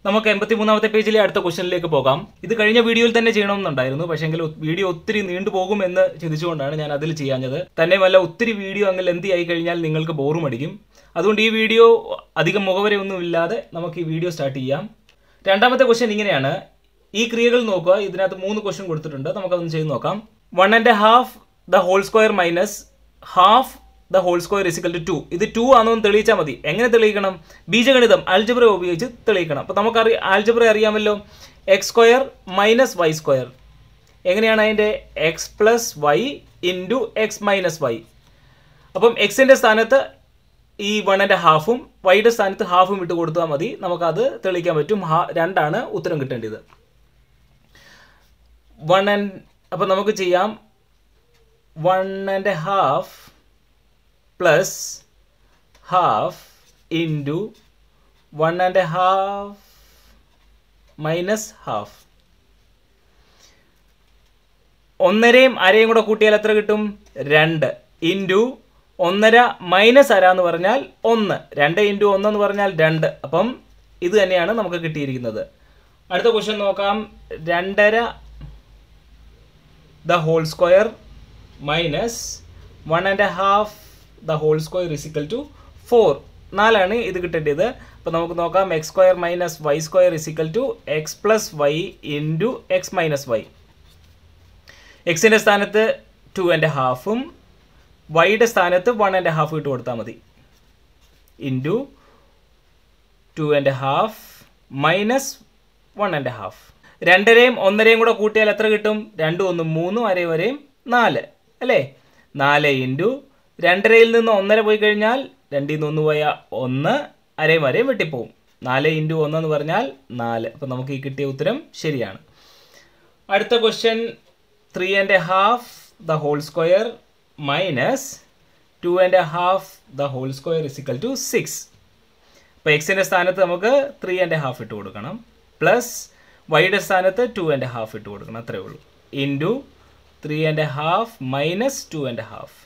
നമുക്ക് എൺപത്തി മൂന്നാമത്തെ പേജിലെ അടുത്ത ക്വസ്റ്റനിലേക്ക് പോകാം ഇത് കഴിഞ്ഞ വീഡിയോയിൽ തന്നെ ചെയ്യണമെന്നുണ്ടായിരുന്നു പക്ഷേങ്കിൽ വീഡിയോ ഒത്തിരി നീണ്ടുപോകും എന്ന് ചിന്തിച്ചുകൊണ്ടാണ് ഞാൻ അതിൽ ചെയ്യാഞ്ഞത് തന്നെയുമല്ല ഒത്തിരി വീഡിയോ അങ്ങ് ലെന്തി ആയി കഴിഞ്ഞാൽ നിങ്ങൾക്ക് ബോറും അടിക്കും അതുകൊണ്ട് ഈ വീഡിയോ അധികം മുഖവരയൊന്നും ഇല്ലാതെ നമുക്ക് ഈ വീഡിയോ സ്റ്റാർട്ട് ചെയ്യാം രണ്ടാമത്തെ ക്വസ്റ്റ്യൻ ഇങ്ങനെയാണ് ഈ ക്രിയകൾ നോക്കുക ഇതിനകത്ത് മൂന്ന് ക്വസ്റ്റ്യൻ കൊടുത്തിട്ടുണ്ട് നമുക്കതൊന്ന് ചെയ്ത് നോക്കാം one and half the whole square minus half the whole square is equal to two ഇത് ടു ആണോ എന്ന് തെളിയിച്ചാൽ മതി എങ്ങനെ തെളിയിക്കണം ബീജഗണിതം ആൽജബ്ര ഉപയോഗിച്ച് തെളിയിക്കണം അപ്പോൾ നമുക്കറി ആൽജബ്ര അറിയാമല്ലോ X square minus Y square എങ്ങനെയാണ് അതിൻ്റെ X plus Y into X minus Y അപ്പം എക്സിൻ്റെ സ്ഥാനത്ത് ഈ വൺ ആൻഡ് ഹാഫും വൈയുടെ സ്ഥാനത്ത് ഹാഫും ഇട്ട് കൊടുത്താൽ മതി നമുക്കത് തെളിയിക്കാൻ പറ്റും ഹാ രണ്ടാണ് ഉത്തരം കിട്ടേണ്ടത് വൺ ആൻഡ് അപ്പം നമുക്ക് ചെയ്യാം one and half plus half into one and half minus half ഒന്നരയും അരയും കൂടെ കൂട്ടിയാൽ എത്ര കിട്ടും രണ്ട് ഇൻറ്റു ഒന്നര മൈനസ് അര എന്ന് പറഞ്ഞാൽ ഒന്ന് രണ്ട് ഇൻറ്റു ഒന്നെന്ന് പറഞ്ഞാൽ രണ്ട് അപ്പം ഇത് തന്നെയാണ് നമുക്ക് കിട്ടിയിരിക്കുന്നത് അടുത്ത ക്വസ്റ്റ്യൻ നോക്കാം രണ്ടര the whole square minus one and half the whole square is equal to four നാലാണ് ഇത് കിട്ടേണ്ടത് അപ്പോൾ നമുക്ക് നോക്കാം X square minus Y square is equal to X plus Y into X minus Y എക്സിൻ്റെ സ്ഥാനത്ത് ടു ആൻഡ് ഹാഫും വൈയുടെ സ്ഥാനത്ത് വൺ ആൻഡ് ഹാഫ് ഇട്ട് കൊടുത്താൽ മതി into two and half minus one and half രണ്ടരയും ഒന്നരയും കൂടെ കൂട്ടിയാൽ എത്ര കിട്ടും രണ്ടും ഒന്നും മൂന്നും അരയും വരെയും നാല് അല്ലേ നാല് ഇൻറ്റു രണ്ടരയിൽ നിന്ന് ഒന്നര പോയി കഴിഞ്ഞാൽ രണ്ടിൽ നിന്ന് ഒന്ന് പോയാൽ ഒന്ന് അരയും വരെയും വെട്ടിപ്പോവും നാല് ഇൻറ്റു ഒന്നെന്ന് പറഞ്ഞാൽ നാല് അപ്പം നമുക്ക് ഈ കിട്ടിയ ഉത്തരം ശരിയാണ് അടുത്ത question three and half the whole square minus two and half the whole square is equal to six അപ്പോൾ എക്സിൻ്റെ സ്ഥാനത്ത് നമുക്ക് ത്രീ ആൻഡ് ഹാഫ് ഇട്ട് കൊടുക്കണം പ്ലസ് വൈയുടെ സ്ഥാനത്ത് ടു ആൻഡ് ഹാഫ് ഇട്ട് കൊടുക്കണം അത്രേ ഉള്ളൂ into three and half minus two and half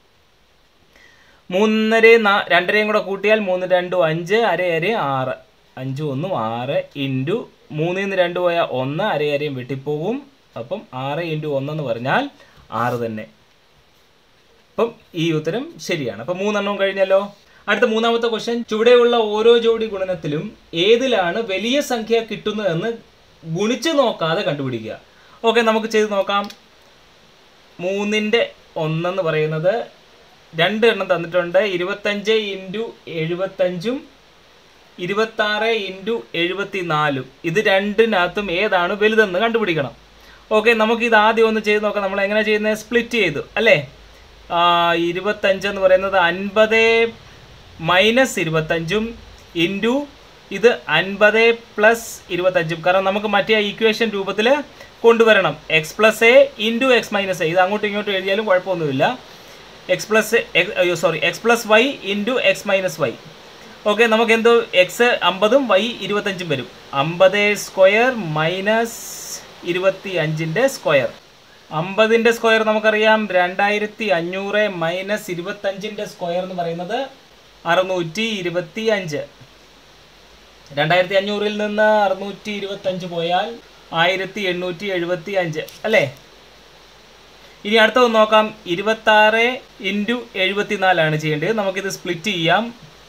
മൂന്നരയും നാ രണ്ടരയും കൂടെ കൂട്ടിയാൽ മൂന്ന് രണ്ടും അഞ്ച് അര അരയും ആറ് അഞ്ചും ഒന്നും ആറ് ഇൻറ്റു മൂന്നിൽ നിന്ന് രണ്ട് പോയാൽ ഒന്ന് അര അരയും വെട്ടിപ്പോവും അപ്പം ആറ് ഇൻറ്റു ഒന്നെന്ന് പറഞ്ഞാൽ ആറ് തന്നെ അപ്പം ഈ ഉത്തരം ശരിയാണ് അപ്പം മൂന്നെണ്ണവും കഴിഞ്ഞല്ലോ അടുത്ത മൂന്നാമത്തെ ക്വസ്റ്റ്യൻ ചുവടെയുള്ള ഓരോ ജോഡി ഗുണനത്തിലും ഏതിലാണ് വലിയ സംഖ്യ കിട്ടുന്നതെന്ന് ഗുണിച്ച് നോക്കാതെ കണ്ടുപിടിക്കുക ഓക്കെ നമുക്ക് ചെയ്ത് നോക്കാം മൂന്നിൻ്റെ ഒന്നെന്ന് പറയുന്നത് രണ്ട് എണ്ണം തന്നിട്ടുണ്ട് ഇരുപത്തഞ്ച് ഇൻറ്റു എഴുപത്തഞ്ചും ഇരുപത്താറ് ഇൻറ്റു എഴുപത്തി നാലും ഇത് രണ്ടിനകത്തും ഏതാണ് വലുതെന്ന് കണ്ടുപിടിക്കണം ഓക്കെ നമുക്ക് ഇത് ആദ്യം ഒന്ന് ചെയ്ത് നോക്കാം നമ്മൾ എങ്ങനെ ചെയ്യുന്നത് സ്പ്ലിറ്റ് ചെയ്തു അല്ലേ ഇരുപത്തഞ്ച് എന്ന് പറയുന്നത് അൻപത് മൈനസ് ഇരുപത്തഞ്ചും ഇൻറ്റു ഇത് അൻപത് പ്ലസ് ഇരുപത്തഞ്ചും കാരണം നമുക്ക് മറ്റേ ഈക്വേഷൻ രൂപത്തിൽ കൊണ്ടുവരണം X plus A into X minus A ഇത് അങ്ങോട്ടും ഇങ്ങോട്ടും എഴുതിയാലും കുഴപ്പമൊന്നുമില്ല എക്സ് പ്ലസ് അയ്യോ sorry X plus Y into X minus Y okay നമുക്ക് എന്തോ എക്സ് അമ്പതും വൈ ഇരുപത്തഞ്ചും വരും അമ്പത് സ്ക്വയർ മൈനസ് ഇരുപത്തി അഞ്ചിൻ്റെ സ്ക്വയർ അമ്പതിൻ്റെ സ്ക്വയർ നമുക്കറിയാം രണ്ടായിരത്തി അഞ്ഞൂറ് മൈനസ് ഇരുപത്തഞ്ചിൻ്റെ സ്ക്വയർ എന്ന് പറയുന്നത് അറുന്നൂറ്റി ഇരുപത്തി അഞ്ച് രണ്ടായിരത്തി അഞ്ഞൂറിൽ നിന്ന് അറുന്നൂറ്റി ഇരുപത്തഞ്ച് പോയാൽ ആയിരത്തി എണ്ണൂറ്റി എഴുപത്തി അഞ്ച് അല്ലേ ഇനി അടുത്തത് നോക്കാം ഇരുപത്താറ് ഇൻറ്റു എഴുപത്തിനാലാണ് ചെയ്യേണ്ടത് നമുക്കിത് സ്പ്ലിറ്റ് ചെയ്യാം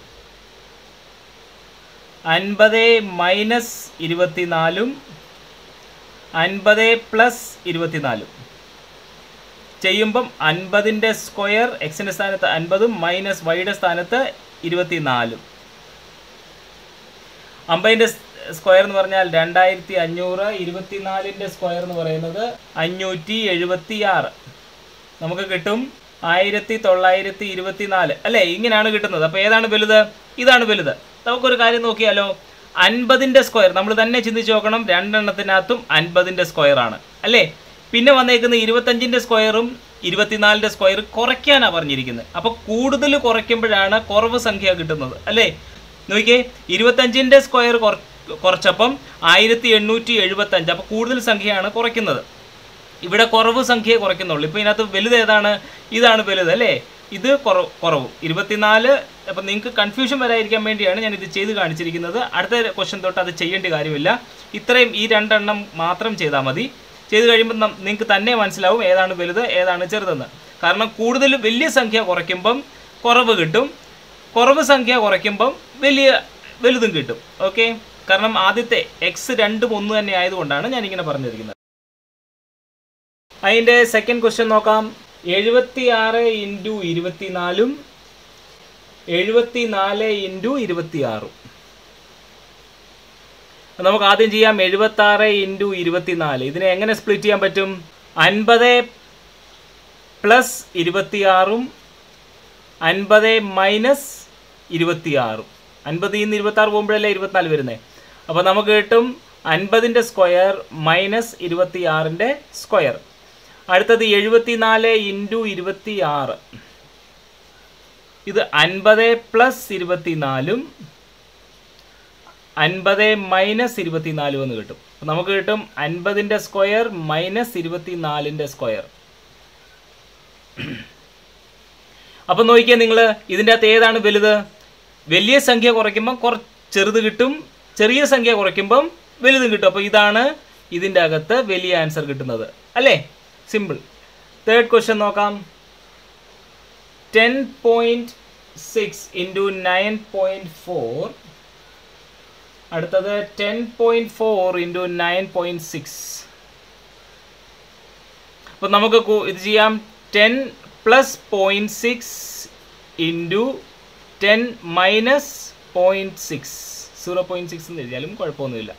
അൻപത് മൈനസ് ഇരുപത്തിനാലും അൻപത് പ്ലസ് ഇരുപത്തിനാലും ചെയ്യുമ്പം അൻപതിൻ്റെ സ്ക്വയർ എക്സിൻ്റെ സ്ഥാനത്ത് അൻപതും മൈനസ് വൈയുടെ സ്ഥാനത്ത് ഇരുപത്തിനാലും അമ്പതിൻ്റെ സ്ക്വയർ എന്ന് പറഞ്ഞാൽ രണ്ടായിരത്തി അഞ്ഞൂറ് ഇരുപത്തിനാലിൻ്റെ സ്ക്വയർ എന്ന് പറയുന്നത് അഞ്ഞൂറ്റി എഴുപത്തി ആറ് നമുക്ക് കിട്ടും ആയിരത്തി തൊള്ളായിരത്തി ഇരുപത്തിനാല് അല്ലേ ഇങ്ങനെയാണ് കിട്ടുന്നത് അപ്പോൾ ഏതാണ് വലുത് ഇതാണ് വലുത് നമുക്കൊരു കാര്യം നോക്കിയാലോ അൻപതിൻ്റെ സ്ക്വയർ നമ്മൾ തന്നെ ചിന്തിച്ച് നോക്കണം രണ്ടെണ്ണത്തിനകത്തും അൻപതിൻ്റെ സ്ക്വയർ ആണ് അല്ലേ പിന്നെ വന്നേക്കുന്ന ഇരുപത്തഞ്ചിൻ്റെ സ്ക്വയറും ഇരുപത്തിനാലിൻ്റെ സ്ക്വയർ കുറയ്ക്കാനാണ് പറഞ്ഞിരിക്കുന്നത് അപ്പോൾ കൂടുതൽ കുറയ്ക്കുമ്പോഴാണ് കുറവ് സംഖ്യ കിട്ടുന്നത് അല്ലേ നോക്കിയേ ഇരുപത്തഞ്ചിൻ്റെ സ്ക്വയർ കുറച്ചപ്പം ആയിരത്തി എണ്ണൂറ്റി എഴുപത്തഞ്ച് അപ്പോൾ കൂടുതൽ സംഖ്യയാണ് കുറയ്ക്കുന്നത് ഇവിടെ കുറവ് സംഖ്യയെ കുറയ്ക്കുന്നുള്ളൂ ഇപ്പോൾ ഇതിനകത്ത് വലുത് ഏതാണ് ഇതാണ് വലുത് അല്ലേ ഇത് കുറവ് കുറവും ഇരുപത്തിനാല് അപ്പം നിങ്ങൾക്ക് കൺഫ്യൂഷൻ വരാതിരിക്കാൻ വേണ്ടിയാണ് ഞാൻ ഇത് ചെയ്ത് കാണിച്ചിരിക്കുന്നത് അടുത്ത ക്വസ്റ്റ്യൻ തൊട്ട് അത് ചെയ്യേണ്ട കാര്യമില്ല ഇത്രയും ഈ രണ്ടെണ്ണം മാത്രം ചെയ്താൽ മതി ചെയ്ത് കഴിയുമ്പോൾ നിങ്ങൾക്ക് തന്നെ മനസ്സിലാവും ഏതാണ് വലുത് ഏതാണ് ചെറുതെന്ന് കാരണം കൂടുതൽ വലിയ സംഖ്യ കുറയ്ക്കുമ്പം കുറവ് കിട്ടും കുറവ് സംഖ്യ കുറയ്ക്കുമ്പം വലിയ വലുതും കിട്ടും ഓക്കെ കാരണം ആദ്യത്തെ എക്സ് രണ്ടും ഒന്ന് തന്നെ ആയതുകൊണ്ടാണ് ഞാൻ ഇങ്ങനെ പറഞ്ഞിരിക്കുന്നത് അതിൻ്റെ സെക്കൻഡ് ക്വസ്റ്റ്യൻ നോക്കാം എഴുപത്തി ആറ് ഇൻറ്റു ഇരുപത്തിനാലും എഴുപത്തി നാല് ഇൻറ്റു ഇരുപത്തി ആറും നമുക്ക് ആദ്യം ചെയ്യാം എഴുപത്തി ആറ് ഇൻറ്റു ഇരുപത്തിനാല് ഇതിനെ എങ്ങനെ സ്പ്ലിറ്റ് ചെയ്യാൻ പറ്റും അൻപത് പ്ലസ് ഇരുപത്തിയാറും അൻപത് മൈനസ് ഇരുപത്തിയാറും അൻപതിൽ നിന്ന് ഇരുപത്തി ആറ് പോകുമ്പോഴല്ലേ ഇരുപത്തിനാല് വരുന്നത് അപ്പോൾ നമുക്ക് കിട്ടും അൻപതിൻ്റെ സ്ക്വയർ മൈനസ് ഇരുപത്തി ആറിൻ്റെ സ്ക്വയർ അടുത്തത് എഴുപത്തിനാല് ഇൻറ്റു ഇരുപത്തി ആറ് ഇത് അൻപത് പ്ലസ് ഇരുപത്തിനാലും അൻപത് മൈനസ് ഇരുപത്തിനാലും എന്ന് കിട്ടും അപ്പോൾ നമുക്ക് കിട്ടും അൻപതിൻ്റെ സ്ക്വയർ മൈനസ് ഇരുപത്തിനാലിൻ്റെ സ്ക്വയർ അപ്പം നോക്കിയാൽ നിങ്ങൾ ഇതിൻ്റെ അകത്ത് ഏതാണ് വലുത് വലിയ സംഖ്യ കുറയ്ക്കുമ്പം കുറച്ച് ചെറുത് കിട്ടും ചെറിയ സംഖ്യ കുറയ്ക്കുമ്പം വലുതും കിട്ടും അപ്പോൾ ഇതാണ് ഇതിൻ്റെ അകത്ത് വലിയ ആൻസർ കിട്ടുന്നത് അല്ലേ സിമ്പിൾ തേർഡ് ക്വസ്റ്റ്യൻ നോക്കാം ten point six into nine point four അടുത്തത് ten point four into nine point six അപ്പോൾ നമുക്ക് കു- ഇത് ചെയ്യാം ten plus point six into ten minus point six zero point six എന്ന് എഴുതിയാലും കുഴപ്പമൊന്നുമില്ല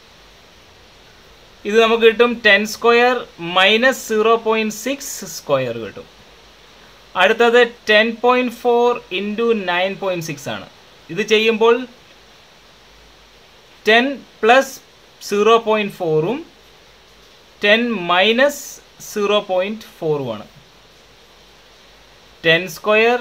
ഇത് നമുക്ക് കിട്ടും ten square minus zero point six square കിട്ടും അടുത്തത് ten point four into nine point six ആണ് ഇത് ചെയ്യുമ്പോൾ ടെൻ പ്ലസ് സീറോ പോയിൻറ്റ് ഫോറും ടെൻ മൈനസ് സീറോ പോയിൻറ്റ് ഫോറുമാണ് ten square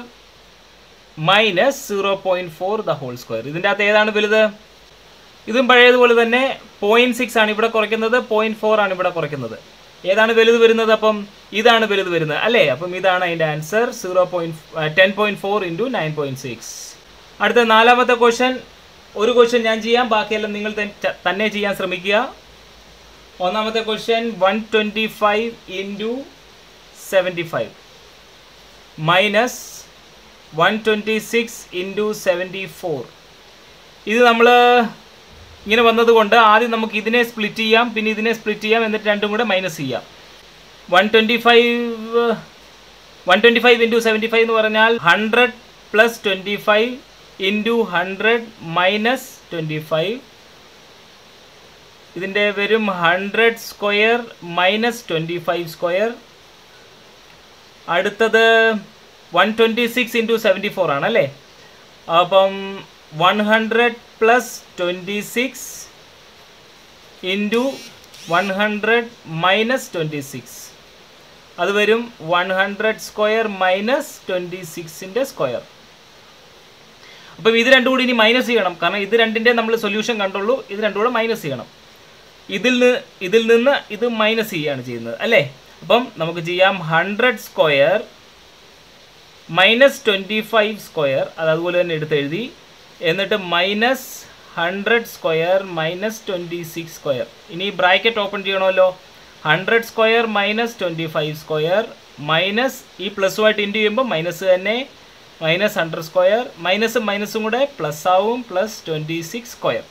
minus zero point four the whole square ഇതിൻ്റെ അകത്ത് ഏതാണ് വലുത് ഇതും പഴയതുപോലെ തന്നെ പോയിൻറ്റ് സിക്സ് ആണ് ഇവിടെ കുറയ്ക്കുന്നത് പോയിൻറ്റ് ഫോർ ആണ് ഇവിടെ കുറയ്ക്കുന്നത് ഏതാണ് വലുത് വരുന്നത് അപ്പം ഇതാണ് വലുത് വരുന്നത് അല്ലേ അപ്പം ഇതാണ് അതിൻ്റെ answer zero point ten point four into nine point six അടുത്ത നാലാമത്തെ ക്വസ്റ്റ്യൻ ഒരു ക്വസ്റ്റ്യൻ ഞാൻ ചെയ്യാം ബാക്കിയെല്ലാം നിങ്ങൾ തൻ- തന്നെ ചെയ്യാൻ ശ്രമിക്കുക ഒന്നാമത്തെ question one twenty five into seventy five minus one twenty six into seventy four ഇത് നമ്മൾ ഇങ്ങനെ വന്നതുകൊണ്ട് ആദ്യം നമുക്ക് ഇതിനെ സ്പ്ലിറ്റ് ചെയ്യാം പിന്നെ ഇതിനെ സ്പ്ലിറ്റ് ചെയ്യാം എന്നിട്ട് രണ്ടും കൂടെ മൈനസ് ചെയ്യാം one twenty five one twenty five into seventy five എന്ന് പറഞ്ഞാൽ hundred plus twenty five into hundred minus twenty five ഇതിൻ്റെ വരും hundred square minus twenty five square അടുത്തത് one twenty six into seventy four ആണ് അല്ലേ അപ്പം one hundred plus twenty six into one hundred minus twenty six അത് വരും one hundred square minus twenty സിക്സിൻ്റെ square അപ്പം ഇത് രണ്ടും കൂടി ഇനി മൈനസ് ചെയ്യണം കാരണം ഇത് രണ്ടിൻ്റെ നമ്മൾ സൊല്യൂഷൻ കണ്ടുള്ളൂ ഇത് രണ്ടും കൂടെ മൈനസ് ചെയ്യണം ഇതിൽ നിന്ന് ഇതിൽ നിന്ന് ഇത് മൈനസ് ചെയ്യുകയാണ് ചെയ്യുന്നത് അല്ലേ അപ്പം നമുക്ക് ചെയ്യാം hundred square minus twenty five square അത് അതുപോലെ തന്നെ എടുത്ത് എഴുതി എന്നിട്ട് minus hundred square minus twenty six square ഇനി ബ്രാക്കറ്റ് ഓപ്പൺ ചെയ്യണമല്ലോ hundred square minus twenty five square minus ഈ പ്ലസുമായിട്ട് ഇൻറ്റു ചെയ്യുമ്പോൾ മൈനസ് തന്നെ മൈനസ് ഹൺഡ്രഡ് സ്ക്വയർ മൈനസും മൈനസും കൂടെ പ്ലസ് ആവും പ്ലസ് ട്വൻറ്റി സിക്സ് സ്ക്വയർ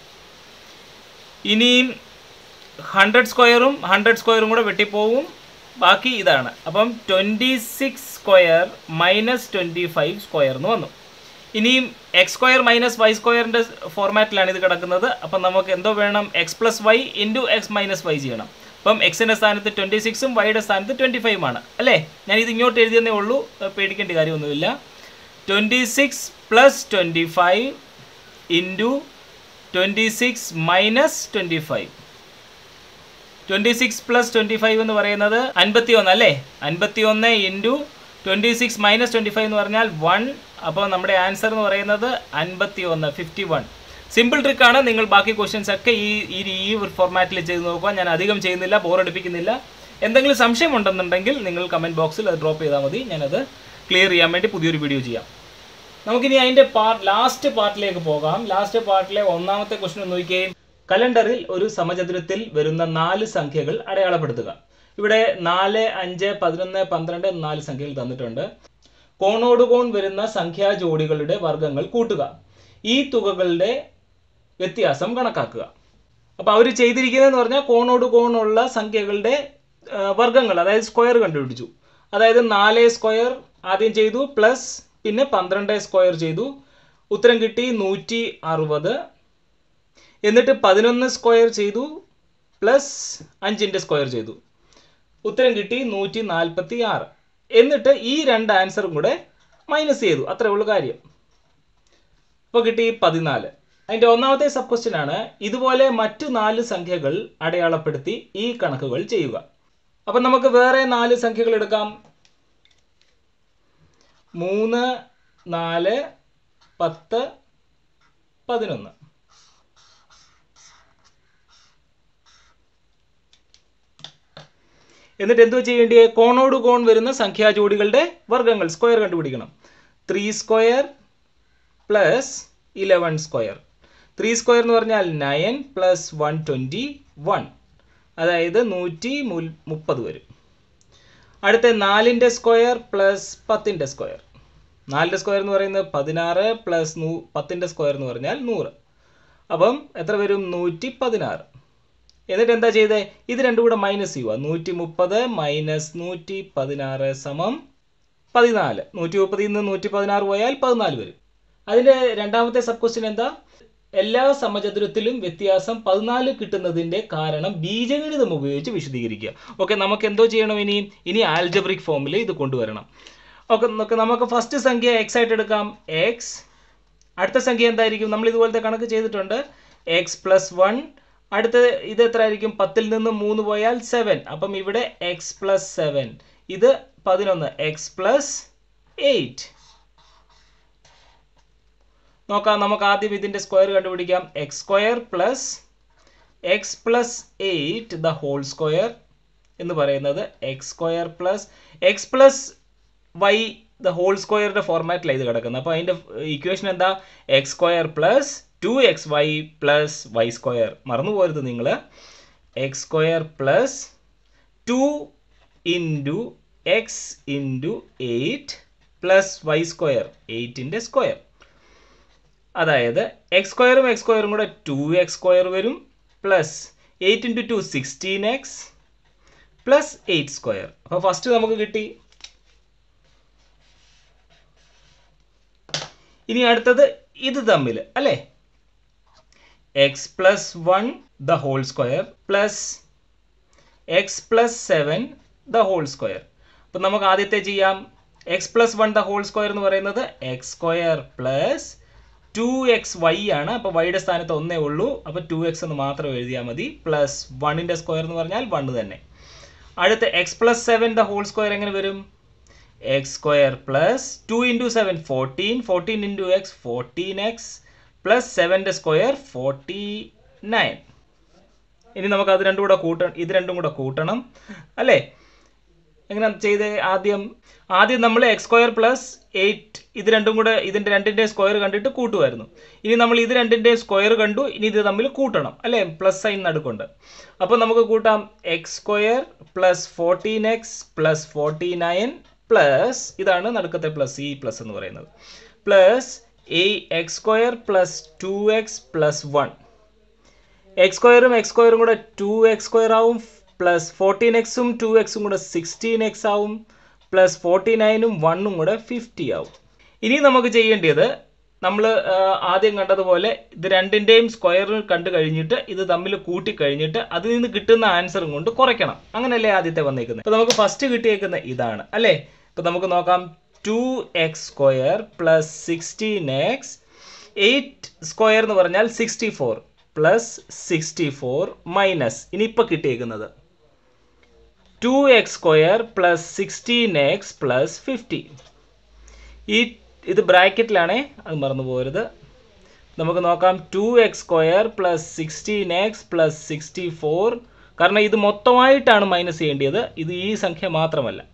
ഇനിയും ഹൺഡ്രഡ് സ്ക്വയറും ഹൺഡ്രഡ് സ്ക്വയറും കൂടെ വെട്ടിപ്പോവും ബാക്കി ഇതാണ് അപ്പം twenty six square minus twenty five square എന്ന് വന്നു ഇനിയും എക്സ് സ്ക്വയർ മൈനസ് വൈ സ്ക്വയറിൻ്റെ ഫോർമാറ്റിലാണ് ഇത് കിടക്കുന്നത് അപ്പം നമുക്ക് എന്തോ വേണം x plus Y into X minus y ചെയ്യണം അപ്പം എക്സിൻ്റെ സ്ഥാനത്ത് ട്വൻറ്റി സിക്സും വൈയുടെ സ്ഥാനത്ത് ട്വൻറ്റി ഫൈവ് ആണ് അല്ലേ ഞാൻ ഇത് ഇങ്ങോട്ട് എഴുതിയെന്നേ ഉള്ളൂ അഹ് പേടിക്കേണ്ട കാര്യമൊന്നുമില്ല twenty six plus twenty five into twenty six minus twenty five twenty six plus twenty five എന്ന് പറയുന്നത് അൻപത്തി ഒന്ന് അല്ലേ അൻപത്തി ഒന്ന് into twenty six minus twenty five എന്ന് പറഞ്ഞാൽ വൺ അപ്പോൾ നമ്മുടെ ആൻസർ എന്ന് പറയുന്നത് അൻപത്തി ഒന്ന് ഫിഫ്റ്റി വൺ സിമ്പിൾ ട്രിക്കാണ് നിങ്ങൾ ബാക്കി ക്വസ്റ്റ്യൻസ് ഒക്കെ ഈ ഈ ഈ ഒരു ഫോർമാറ്റിൽ ചെയ്ത് നോക്കുക ഞാൻ അധികം ചെയ്യുന്നില്ല ബോറടിപ്പിക്കുന്നില്ല എന്തെങ്കിലും സംശയം ഉണ്ടെന്നുണ്ടെങ്കിൽ നിങ്ങൾ കമൻറ്റ് ബോക്സിൽ അത് ഡ്രോപ്പ് ചെയ്താൽ മതി ഞാനത് ക്ലിയർ ചെയ്യാൻ വേണ്ടി പുതിയൊരു വീഡിയോ ചെയ്യാം നമുക്കിനി അതിൻ്റെ പാർട്ട് ലാസ്റ്റ് പാർട്ടിലേക്ക് പോകാം ലാസ്റ്റ് പാർട്ടിലെ ഒന്നാമത്തെ ക്വസ്റ്റൻ നോക്കിയേ കലണ്ടറിൽ ഒരു സമചതുരത്തിൽ വരുന്ന നാല് സംഖ്യകൾ അടയാളപ്പെടുത്തുക ഇവിടെ നാല് അഞ്ച് പതിനൊന്ന് പന്ത്രണ്ട് എന്ന നാല് സംഖ്യകൾ തന്നിട്ടുണ്ട് കോണോട് കോൺ വരുന്ന സംഖ്യാ ജോഡികളുടെ വർഗ്ഗങ്ങൾ കൂട്ടുക ഈ തുകകളുടെ വ്യത്യാസം കണക്കാക്കുക അപ്പോൾ അവർ ചെയ്തിരിക്കുന്നതെന്ന് പറഞ്ഞാൽ കോണോട് കോണുള്ള സംഖ്യകളുടെ ആ, വർഗ്ഗങ്ങൾ അതായത് സ്ക്വയർ കണ്ടുപിടിച്ചു അതായത് നാല് സ്ക്വയർ ആദ്യം ചെയ്തു പ്ലസ് പിന്നെ പന്ത്രണ്ട് സ്ക്വയർ ചെയ്തു ഉത്തരം കിട്ടി നൂറ്റി അറുപത് എന്നിട്ട് പതിനൊന്ന് സ്ക്വയർ ചെയ്തു പ്ലസ് അഞ്ചിൻ്റെ സ്ക്വയർ ചെയ്തു ഉത്തരം കിട്ടി നൂറ്റി നാൽപ്പത്തി ആറ് എന്നിട്ട് ഈ രണ്ട് ആൻസറും കൂടെ മൈനസ് ചെയ്തു അത്രേ ഉള്ളൂ കാര്യം അപ്പോൾ കിട്ടി പതിനാല് അതിൻ്റെ ഒന്നാമത്തെ സബ് ക്വസ്റ്റ്യൻ ആണ് ഇതുപോലെ മറ്റു നാല് സംഖ്യകൾ അടയാളപ്പെടുത്തി ഈ കണക്കുകൾ ചെയ്യുക അപ്പം നമുക്ക് വേറെ നാല് സംഖ്യകൾ എടുക്കാം മൂന്ന് നാല് പത്ത് പതിനൊന്ന് എന്നിട്ട് എന്തു ചെയ്യേണ്ടിയേ കോണോട് കോൺ വരുന്ന സംഖ്യാ ജോഡികളുടെ വർഗ്ഗങ്ങൾ സ്ക്വയർ കണ്ടുപിടിക്കണം three square plus eleven square three square എന്ന് പറഞ്ഞാൽ nine plus one twenty one അതായത് നൂറ്റി മുൽ- മുപ്പത് വരും അടുത്ത നാലിൻ്റെ സ്ക്വയർ പ്ലസ് പത്തിൻ്റെ സ്ക്വയർ നാലിൻ്റെ സ്ക്വയർ എന്ന് പറയുന്നത് പതിനാറ് പ്ലസ് നൂ പത്തിൻ്റെ സ്ക്വയർ എന്ന് പറഞ്ഞാൽ നൂറ് അപ്പം എത്ര വരും നൂറ്റി പതിനാറ് എന്നിട്ട് എന്താ ചെയ്തേ ഇത് രണ്ടും കൂടെ മൈനസ് ചെയ്യുക നൂറ്റി മുപ്പത് മൈനസ് നൂറ്റി പതിനാറ് സമം പതിനാല് നൂറ്റി മുപ്പതിൽ നിന്ന് നൂറ്റി പതിനാറ് പോയാൽ പതിനാല് വരും അതിൻ്റെ രണ്ടാമത്തെ സബ് ക്വസ്റ്റ്യൻ എന്താ എല്ലാ സമചതുരത്തിലും വ്യത്യാസം പതിനാല് കിട്ടുന്നതിൻ്റെ കാരണം ബീജഗണിതം ഉപയോഗിച്ച് വിശദീകരിക്കുക ഓക്കെ നമുക്ക് എന്തോ ചെയ്യണം ഇനി ഇനി ആൽജബ്രിക് ഫോമിൽ ഇത് കൊണ്ടുവരണം ഓക്കെ നമുക്ക് നമുക്ക് ഫസ്റ്റ് സംഖ്യ എക്സ് ആയിട്ട് എടുക്കാം എക്സ് അടുത്ത സംഖ്യ എന്തായിരിക്കും നമ്മൾ ഇതുപോലത്തെ കണക്ക് ചെയ്തിട്ടുണ്ട് എക്സ് പ്ലസ് വൺ അടുത്ത ഇത് എത്ര ആയിരിക്കും പത്തിൽ നിന്ന് മൂന്ന് പോയാൽ സെവൻ അപ്പം ഇവിടെ എക്സ് പ്ലസ് സെവൻ ഇത് പതിനൊന്ന് എക്സ് പ്ലസ് എയ്റ്റ് നോക്കാം നമുക്ക് ആദ്യം ഇതിൻ്റെ സ്ക്വയർ കണ്ടുപിടിക്കാം x square plus x plus eight the whole square എന്ന് പറയുന്നത് x square plus x plus y the whole സ്ക്വയറിൻ്റെ ഫോർമാറ്റിലാണ് ഇത് കിടക്കുന്നത് അപ്പോൾ അതിൻ്റെ ഇക്വേഷൻ എന്താ x square plus two x y plus y square മറന്നു പോരുത് നിങ്ങൾ x square plus two into x into eight plus y square എയ്റ്റിൻ്റെ സ്ക്വയർ അതായത് എക്സ് സ്ക്വയറും എക്സ് സ്ക്വയറും കൂടെ ടു എക്സ് സ്ക്വയർ വരും plus eight into two sixteen x plus eight square അപ്പോൾ ഫസ്റ്റ് നമുക്ക് കിട്ടി ഇനി അടുത്തത് ഇത് തമ്മിൽ അല്ലേ x plus one the whole square plus x plus seven the whole square അപ്പം നമുക്ക് ആദ്യത്തെ ചെയ്യാം x plus one the whole square എന്ന് പറയുന്നത് x square plus two x y ആണ് അപ്പോൾ വൈയുടെ സ്ഥാനത്ത് ഒന്നേ ഉള്ളൂ അപ്പോൾ ടു എക്സ് എന്ന് മാത്രം എഴുതിയാൽ മതി പ്ലസ് വണ്ണിൻ്റെ സ്ക്വയർ എന്ന് പറഞ്ഞാൽ വണ്ണ് തന്നെ അടുത്ത x plus seven the whole square എങ്ങനെ വരും x square plus two into seven fourteen fourteen into x fourteen x plus സെവൻ്റെ സ്ക്വയർ ഫോർട്ടി നയൻ ഇനി നമുക്ക് അത് രണ്ടും കൂടെ കൂട്ടണം ഇത് രണ്ടും കൂടെ കൂട്ടണം അല്ലേ എങ്ങനെ ചെയ്ത് ആദ്യം ആദ്യം നമ്മൾ എക്സ് സ്ക്വയർ പ്ലസ് എയ്റ്റ് ഇത് രണ്ടും കൂടെ ഇതിൻ്റെ രണ്ടിൻ്റെ സ്ക്വയർ കണ്ടിട്ട് കൂട്ടുമായിരുന്നു ഇനി നമ്മൾ ഇത് രണ്ടിൻ്റെ സ്ക്വയർ കണ്ടു ഇനി ഇത് തമ്മിൽ കൂട്ടണം അല്ലേ പ്ലസ് സൈൻ നടുക്കുണ്ട് അപ്പോൾ നമുക്ക് കൂട്ടാം x square plus fourteen x plus forty nine plus ഇതാണ് നടുക്കത്തെ പ്ലസ് ഈ പ്ലസ് എന്ന് പറയുന്നത് plus a x square plus two X plus one x സ്ക്വയറും എക്സ് സ്ക്വയറും കൂടെ ടു എക്സ് സ്ക്വയർ ആവും പ്ലസ് ഫോർട്ടീൻ എക്സും ടു എക്സും കൂടെ സിക്സ്റ്റീൻ എക്സ് ആവും പ്ലസ് ഫോർട്ടി നയനും വണ്ണും കൂടെ ഫിഫ്റ്റി ആവും ഇനി നമുക്ക് ചെയ്യേണ്ടത് നമ്മൾ ആദ്യം കണ്ടതുപോലെ ഇത് രണ്ടിൻ്റെയും സ്ക്വയർ കണ്ടു കഴിഞ്ഞിട്ട് ഇത് തമ്മിൽ കൂട്ടി കഴിഞ്ഞിട്ട് അതിൽ നിന്ന് കിട്ടുന്ന ആൻസറും കൊണ്ട് കുറയ്ക്കണം അങ്ങനെയല്ലേ ആദ്യത്തെ വന്നേക്കുന്നത് അപ്പോൾ നമുക്ക് ഫസ്റ്റ് കിട്ടിയേക്കുന്ന ഇതാണ് അല്ലേ ഇപ്പോൾ നമുക്ക് നോക്കാം two x square plus sixteen x eight square എന്ന് പറഞ്ഞാൽ sixty four plus sixty four minus ഇനിയിപ്പോൾ കിട്ടിയേക്കുന്നത് two x square plus sixteen x plus fifty ഈ ഇത് ബ്രാക്കറ്റിലാണേ അത് മറന്നു പോകരുത് നമുക്ക് നോക്കാം two x square plus sixteen x plus sixty four കാരണം ഇത് മൊത്തമായിട്ടാണ് മൈനസ് ചെയ്യേണ്ടത് ഇത് ഈ സംഖ്യ മാത്രമല്ല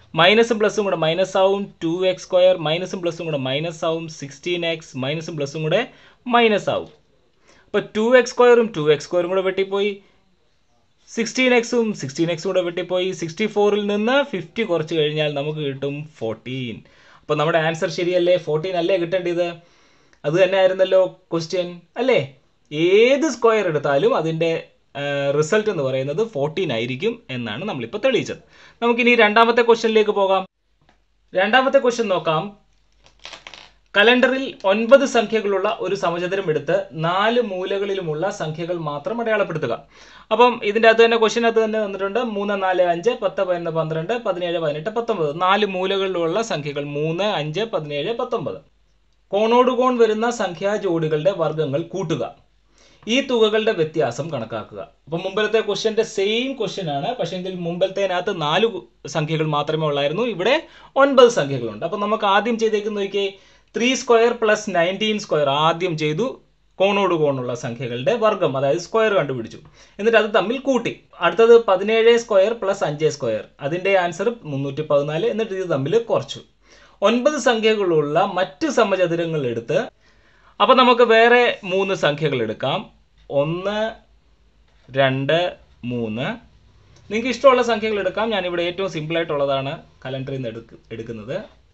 മൈനസും പ്ലസും കൂടെ മൈനസ് ആവും ടു എക്സ് സ്ക്വയർ മൈനസും പ്ലസും കൂടെ മൈനസ് ആവും സിക്സ്റ്റീൻ എക്സ് മൈനസും പ്ലസും കൂടെ മൈനസ് ആവും അപ്പോൾ ടു എക്സ് സ്ക്വയറും ടു എക്സ് സ്ക്വയറും കൂടെ വെട്ടിപ്പോയി സിക്സ്റ്റീൻ എക്സും സിക്സ്റ്റീൻ എക്സും കൂടെ വെട്ടിപ്പോയി സിക്സ്റ്റി ഫോറിൽ നിന്ന് ഫിഫ്റ്റി കുറച്ച് കഴിഞ്ഞാൽ നമുക്ക് കിട്ടും ഫോർട്ടീൻ അപ്പോൾ നമ്മുടെ ആൻസർ ശരിയല്ലേ ഫോർട്ടീൻ അല്ലേ കിട്ടേണ്ടത് അത് തന്നെ ആയിരുന്നല്ലോ ക്വസ്റ്റ്യൻ അല്ലേ ഏത് സ്ക്വയർ എടുത്താലും അതിൻ്റെ റിസൾട്ട് എന്ന് പറയുന്നത് ഫോർട്ടീൻ ആയിരിക്കും എന്നാണ് നമ്മളിപ്പോൾ തെളിയിച്ചത് നമുക്കിനി രണ്ടാമത്തെ ക്വസ്റ്റ്യനിലേക്ക് പോകാം രണ്ടാമത്തെ ക്വസ്റ്റ്യൻ നോക്കാം കലണ്ടറിൽ ഒൻപത് സംഖ്യകളുള്ള ഒരു സമചതുരം എടുത്ത് നാല് മൂലകളിലുമുള്ള സംഖ്യകൾ മാത്രം അടയാളപ്പെടുത്തുക അപ്പം ഇതിൻ്റെ അകത്ത് തന്നെ ക്വസ്റ്റ്യൻ അകത്ത് തന്നെ വന്നിട്ടുണ്ട് മൂന്ന് നാല് അഞ്ച് പത്ത് പതിനൊന്ന് പന്ത്രണ്ട് പതിനേഴ് പതിനെട്ട് പത്തൊമ്പത് നാല് മൂലകളിലുള്ള സംഖ്യകൾ മൂന്ന് അഞ്ച് പതിനേഴ് പത്തൊമ്പത് കോണോട് കോൺ വരുന്ന സംഖ്യാ ജോഡികളുടെ വർഗ്ഗങ്ങൾ കൂട്ടുക ഈ തുകകളുടെ വ്യത്യാസം കണക്കാക്കുക അപ്പം മുമ്പലത്തെ ക്വസ്റ്റ്യൻ്റെ സെയിം ക്വസ്റ്റ്യൻ ആണ് പക്ഷേങ്കിൽ മുമ്പലത്തേനകത്ത് നാല് സംഖ്യകൾ മാത്രമേ ഉള്ളായിരുന്നു ഇവിടെ ഒൻപത് സംഖ്യകളുണ്ട് അപ്പം നമുക്ക് ആദ്യം ചെയ്തേക്കുന്ന നോക്കിയേ three square plus nineteen square ആദ്യം ചെയ്തു കോണോട് കോണുള്ള സംഖ്യകളുടെ വർഗ്ഗം അതായത് സ്ക്വയർ കണ്ടുപിടിച്ചു എന്നിട്ട് അത് തമ്മിൽ കൂട്ടി അടുത്തത് പതിനേഴ് സ്ക്വയർ പ്ലസ് അഞ്ച് സ്ക്വയർ അതിൻ്റെ ആൻസർ മുന്നൂറ്റി പതിനാല് എന്നിട്ട് ഇത് തമ്മിൽ കുറച്ചു ഒൻപത് സംഖ്യകളുള്ള മറ്റ് സമചതുരങ്ങൾ എടുത്ത് അപ്പോൾ നമുക്ക് വേറെ മൂന്ന് സംഖ്യകൾ എടുക്കാം ഒന്ന് രണ്ട് മൂന്ന് നിങ്ങൾക്ക് ഇഷ്ടമുള്ള സംഖ്യകൾ എടുക്കാം ഞാനിവിടെ ഏറ്റവും സിമ്പിളായിട്ടുള്ളതാണ് കലണ്ടറിൽ നിന്ന് എടുക്ക് എടുക്കുന്നത്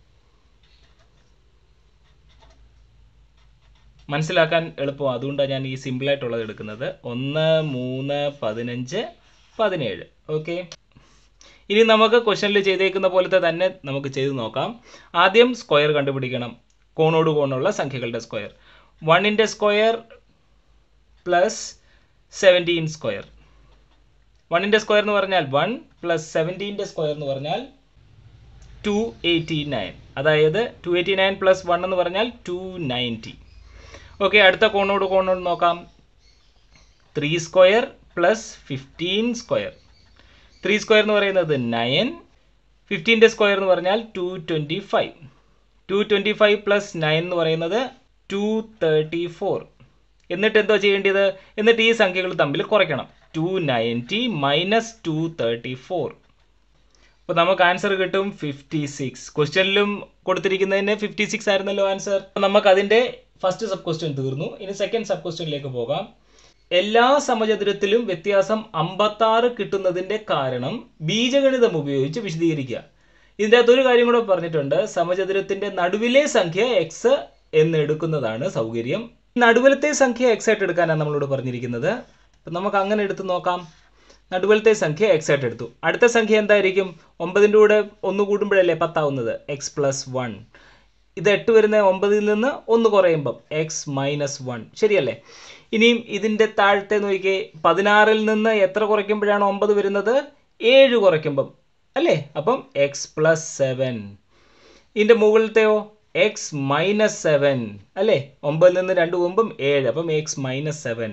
മനസ്സിലാക്കാൻ എളുപ്പം അതുകൊണ്ടാണ് ഞാൻ ഈ സിമ്പിളായിട്ടുള്ളത് എടുക്കുന്നത് ഒന്ന് മൂന്ന് പതിനഞ്ച് പതിനേഴ് ഓക്കെ ഇനി നമുക്ക് ക്വസ്റ്റനിൽ ചെയ്തേക്കുന്ന പോലത്തെ തന്നെ നമുക്ക് ചെയ്ത് നോക്കാം ആദ്യം സ്ക്വയർ കണ്ടുപിടിക്കണം കോണോട് കോണുള്ള സംഖ്യകളുടെ സ്ക്വയർ വണ്ണിൻ്റെ സ്ക്വയർ പ്ലസ് സെവൻറ്റീൻ സ്ക്വയർ വണ്ണിൻ്റെ സ്ക്വയർ എന്ന് പറഞ്ഞാൽ വൺ പ്ലസ് സെവൻറ്റീൻ്റെ സ്ക്വയർ എന്ന് പറഞ്ഞാൽ ടു എയ്റ്റി നയൻ അതായത് two eighty nine plus one എന്ന് പറഞ്ഞാൽ ടു നയൻറ്റി ഓക്കെ അടുത്ത കോണോട് കോണോട് നോക്കാം three square plus fifteen square three square എന്ന് പറയുന്നത് നയൻ ഫിഫ്റ്റീൻ്റെ സ്ക്വയർ എന്ന് പറഞ്ഞാൽ two twenty five two twenty five plus nine എന്ന് പറയുന്നത് ടു തേർട്ടി ഫോർ എന്നിട്ട് എന്തോ ചെയ്യേണ്ടത് എന്നിട്ട് ഈ സംഖ്യകൾ തമ്മിൽ കുറയ്ക്കണം two ninety minus two thirty four അപ്പോൾ നമുക്ക് ആൻസർ കിട്ടും ഫിഫ്റ്റി സിക്സ് ക്വസ്റ്റ്യനിലും കൊടുത്തിരിക്കുന്നതിന് ഫിഫ്റ്റി സിക്സ് ആയിരുന്നല്ലോ ആൻസർ നമുക്ക് അതിൻ്റെ ഫസ്റ്റ് സബ് ക്വസ്റ്റ്യൻ തീർന്നു ഇനി സെക്കൻഡ് സബ് ക്വസ്റ്റ്യനിലേക്ക് പോകാം എല്ലാ സമചതുരത്തിലും വ്യത്യാസം അമ്പത്താറ് കിട്ടുന്നതിൻ്റെ കാരണം ബീജഗണിതം ഉപയോഗിച്ച് വിശദീകരിക്കുക ഇതിൻ്റെ അകത്ത് ഒരു കാര്യം കൂടെ പറഞ്ഞിട്ടുണ്ട് സമചതുരത്തിൻ്റെ നടുവിലെ സംഖ്യ എക്സ് എന്ന് എടുക്കുന്നതാണ് സൗകര്യം നടുവിലത്തെ സംഖ്യ എക്സ് ആയിട്ട് എടുക്കാനാണ് നമ്മളോട് പറഞ്ഞിരിക്കുന്നത് അപ്പം നമുക്ക് അങ്ങനെ എടുത്ത് നോക്കാം നടുവിലത്തെ സംഖ്യ എക്സ് ആയിട്ട് എടുത്തു അടുത്ത സംഖ്യ എന്തായിരിക്കും ഒമ്പതിൻ്റെ കൂടെ ഒന്ന് കൂടുമ്പോഴല്ലേ പത്താവുന്നത് എക്സ് പ്ലസ് വൺ ഇത് എട്ട് വരുന്ന ഒമ്പതിൽ നിന്ന് ഒന്ന് കുറയുമ്പം എക്സ് മൈനസ് വൺ ശരിയല്ലേ ഇനിയും ഇതിൻ്റെ താഴത്തെ നോക്കിയേ പതിനാറിൽ നിന്ന് എത്ര കുറയ്ക്കുമ്പോഴാണ് ഒമ്പത് വരുന്നത് ഏഴ് കുറയ്ക്കുമ്പം അല്ലേ അപ്പം എക്സ് പ്ലസ് സെവൻ ഇതിൻ്റെ മുകളിലത്തെയോ എക്സ് മൈനസ് സെവൻ അല്ലേ ഒമ്പതിൽ നിന്ന് രണ്ട് പോകുമ്പം ഏഴ് അപ്പം എക്സ് മൈനസ് സെവൻ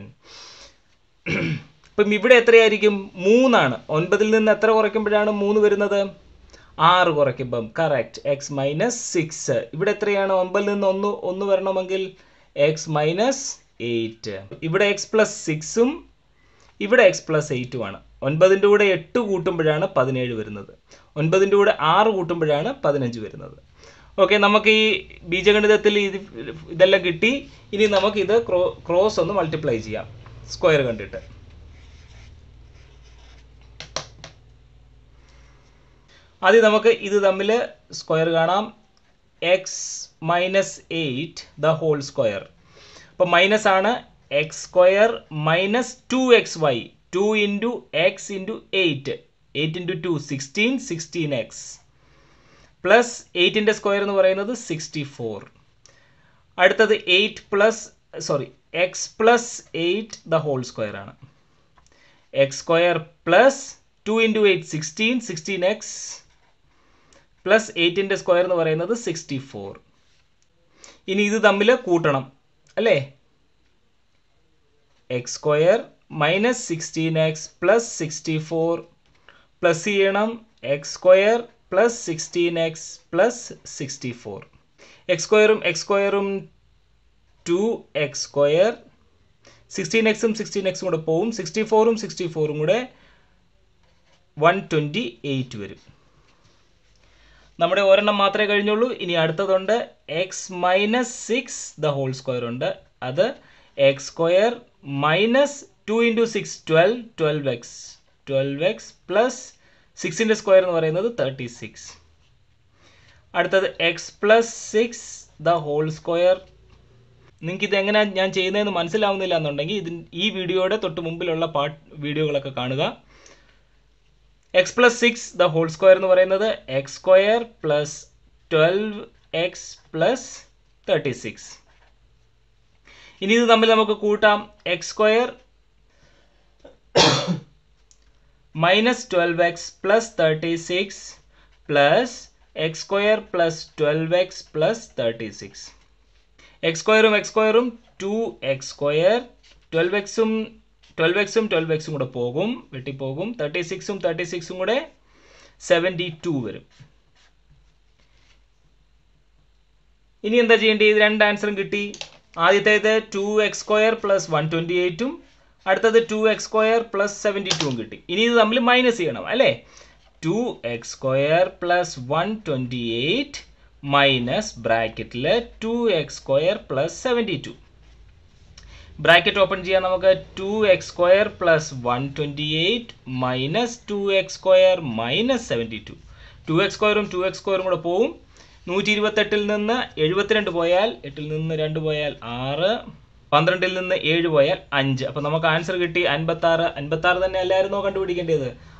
ഇപ്പം ഇവിടെ എത്രയായിരിക്കും മൂന്നാണ് ഒൻപതിൽ നിന്ന് എത്ര കുറയ്ക്കുമ്പോഴാണ് മൂന്ന് വരുന്നത് ആറ് കുറയ്ക്കുമ്പം കറക്റ്റ് എക്സ് മൈനസ് സിക്സ് ഇവിടെ എത്രയാണ് ഒമ്പതിൽ നിന്ന് ഒന്ന് ഒന്ന് വരണമെങ്കിൽ എക്സ് മൈനസ് എയ്റ്റ് ഇവിടെ എക്സ് പ്ലസ് സിക്സും ഇവിടെ എക്സ് പ്ലസ് എയ്റ്റുമാണ് ഒൻപതിൻ്റെ കൂടെ എട്ട് കൂട്ടുമ്പോഴാണ് പതിനേഴ് വരുന്നത് ഒൻപതിൻ്റെ കൂടെ ആറ് കൂട്ടുമ്പോഴാണ് പതിനഞ്ച് വരുന്നത് ഓക്കെ നമുക്ക് ഈ ബീജഗണിതത്തിൽ ഇത് ഇതെല്ലാം കിട്ടി ഇനി നമുക്ക് ഇത് ക്രോ ക്രോസ് ഒന്ന് മൾട്ടിപ്ലൈ ചെയ്യാം സ്ക്വയർ കണ്ടിട്ട് ആദ്യം നമുക്ക് ഇത് തമ്മിൽ സ്ക്വയർ കാണാം x minus eight the whole square അപ്പോൾ മൈനസ് ആണ് x square minus two x y two into x into eight eight into two sixteen sixteen x plus എയ്റ്റിൻ്റെ സ്ക്വയർ എന്ന് പറയുന്നത് സിക്സ്റ്റി ഫോർ അടുത്തത് eight plus sorry X plus eight the whole square ആണ് x square plus two into eight sixteen sixteen x plus എയ്റ്റിൻ്റെ square എന്ന് പറയുന്നത് sixty four ഇനി ഇത് തമ്മിൽ കൂട്ടണം അല്ലേ x square minus sixteen x plus sixty four plus ചെയ്യണം x square plus sixteen x plus sixty four x സ്ക്വയറും എക്സ് സ്ക്വയറും ടു എക്സ് സ്ക്വയർ സിക്സ്റ്റീൻ എക്സും സിക്സ്റ്റീൻ എക്സും കൂടെ പോവും സിക്സ്റ്റി ഫോറും സിക്സ്റ്റി ഫോറും കൂടെ വൺ ട്വൻറ്റി എയ്റ്റ് വരും നമ്മുടെ ഒരെണ്ണം മാത്രമേ കഴിഞ്ഞുള്ളൂ ഇനി അടുത്തതുണ്ട് x minus six the whole square ഉണ്ട് അത് x square minus two into six twelve twelve x twelve x plus സിക്സിൻ്റെ സ്ക്വയർ എന്ന് പറയുന്നത് തേർട്ടി സിക്സ് അടുത്തത് x plus six the whole square നിങ്ങൾക്ക് ഇത് എങ്ങനെയാണ് ഞാൻ ചെയ്യുന്നതെന്ന് മനസ്സിലാവുന്നില്ല എന്നുണ്ടെങ്കിൽ ഇതിൻ ഈ വീഡിയോയുടെ തൊട്ട് മുമ്പിലുള്ള പാട്ട് വീഡിയോകളൊക്കെ കാണുക x plus six the whole square എന്ന് പറയുന്നത് x square plus twelve x plus thirty six ഇനി ഇത് തമ്മിൽ നമുക്ക് കൂട്ടാം x square minus twelve x plus thirty six plus x square plus twelve x plus thirty six x സ്ക്വയറും x സ്ക്വയറും two x square twelve എക്സും twelve എക്സും twelve എക്സും കൂടെ പോകും വെട്ടിപ്പോകും തേർട്ടി സിക്സും തേർട്ടി സിക്സും കൂടെ സെവൻറ്റി ടു വരും ഇനി എന്താ ചെയ്യേണ്ടത് ഇത് രണ്ട് ആൻസറും കിട്ടി ആദ്യത്തേത് two x square plus one twenty എയ്റ്റും അടുത്തത് two x square plus seventy ടൂവും കിട്ടി ഇനി ഇത് തമ്മിൽ മൈനസ് ചെയ്യണം അല്ലേ two x square plus one twenty eight minus ബ്രാക്കറ്റിൽ two x square plus seventy two bracket open ചെയ്യാൻ നമുക്ക് two x square plus one twenty eight minus two x square minus seventy two two x സ്ക്വയറും two x സ്ക്വയറും കൂടെ പോവും നൂറ്റി ഇരുപത്തെട്ടിൽ നിന്ന് എഴുപത്തിരണ്ട് പോയാൽ എട്ടിൽ നിന്ന് രണ്ട് പോയാൽ ആറ് പന്ത്രണ്ടിൽ നിന്ന് ഏഴ് പോയാൽ അഞ്ച് അപ്പോൾ നമുക്ക് ആൻസർ കിട്ടി അൻപത്താറ് അൻപത്താറ് തന്നെ അല്ലായിരുന്നോ കണ്ടുപിടിക്കേണ്ടത്